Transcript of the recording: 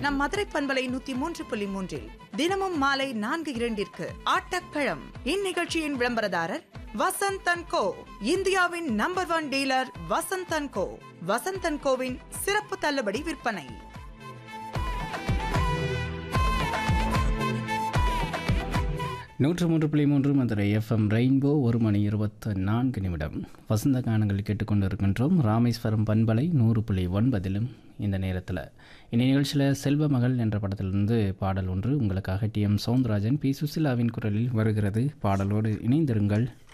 நம் மதுரை பண்பலை நூத்தி மூன்று புள்ளி மூன்றில் தினமும் மாலை நான்கு இரண்டிற்கு ஆட்டப்பழம் இந்நிகழ்ச்சியின் விளம்பரதாரர் வசந்தன் கோ இந்தியாவின் number one dealer Vasanthan co Vasanthan கோவின் சிறப்பு தள்ளுபடி விற்பனை நூற்று மூன்று புள்ளி மூன்று மதுரை எஃப்எம் ரெயின்போ ஒரு மணி இருபத்து நான்கு நிமிடம் வசந்த கானங்கள் கேட்டுக்கொண்டு இருக்கின்றோம் ராமேஸ்வரம் பண்பலை நூறு புள்ளி ஒன்பதிலும் இந்த நேரத்தில் இந்த நிகழ்ச்சியில் செல்வ மகள் என்ற படத்திலிருந்து பாடல் ஒன்று உங்களுக்காக டி எம் சவுந்தரராஜன் பி சுசிலாவின் குரலில் வருகிறது பாடலோடு இணைந்திருங்கள்